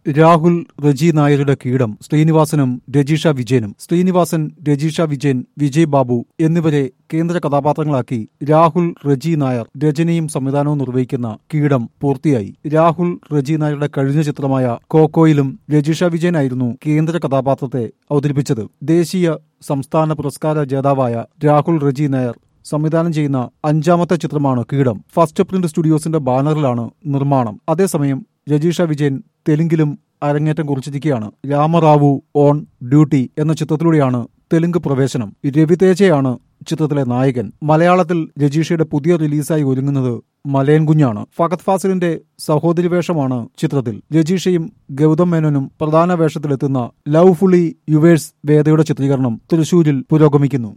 രാഹുൽ റജി നായരുടെ കീടം ശ്രീനിവാസനും രജീഷ വിജയനും ശ്രീനിവാസൻ രജീഷ വിജയൻ വിജയ് ബാബു എന്നിവരെ കേന്ദ്ര കഥാപാത്രങ്ങളാക്കി രാഹുൽ റജി നായർ രചനയും സംവിധാനവും നിർവഹിക്കുന്ന കീടം പൂർത്തിയായി രാഹുൽ റജി നായരുടെ കഴിഞ്ഞ ചിത്രമായ കോക്കോയിലും രജീഷ വിജയനായിരുന്നു കേന്ദ്ര കഥാപാത്രത്തെ അവതരിപ്പിച്ചത് ദേശീയ സംസ്ഥാന പുരസ്കാര ജേതാവായ രാഹുൽ റജി നായർ സംവിധാനം ചെയ്യുന്ന അഞ്ചാമത്തെ ചിത്രമാണ് കീടം ഫസ്റ്റ് പ്രിന്റ് സ്റ്റുഡിയോസിന്റെ ബാനറിലാണ് നിർമ്മാണം അതേസമയം രജീഷ വിജയൻ തെലുങ്കിലും അരങ്ങേറ്റം കുറിച്ചിരിക്കുകയാണ് രാമറാവു ഓൺ ഡ്യൂട്ടി എന്ന ചിത്രത്തിലൂടെയാണ് തെലുങ്ക് പ്രവേശനം രവിതേജയാണ് ചിത്രത്തിലെ നായകൻ മലയാളത്തിൽ രജീഷയുടെ പുതിയ റിലീസായി ഒരുങ്ങുന്നത് മലയൻ കുഞ്ഞാണ് ഫഹദ് ഫാസിലിന്റെ സഹോദരി വേഷമാണ് ചിത്രത്തിൽ രജീഷയും ഗൗതം മേനോനും പ്രധാന വേഷത്തിലെത്തുന്ന ലവ് ഫുള്ളി യുവേഴ്സ് വേദയുടെ ചിത്രീകരണം തൃശൂരിൽ പുരോഗമിക്കുന്നു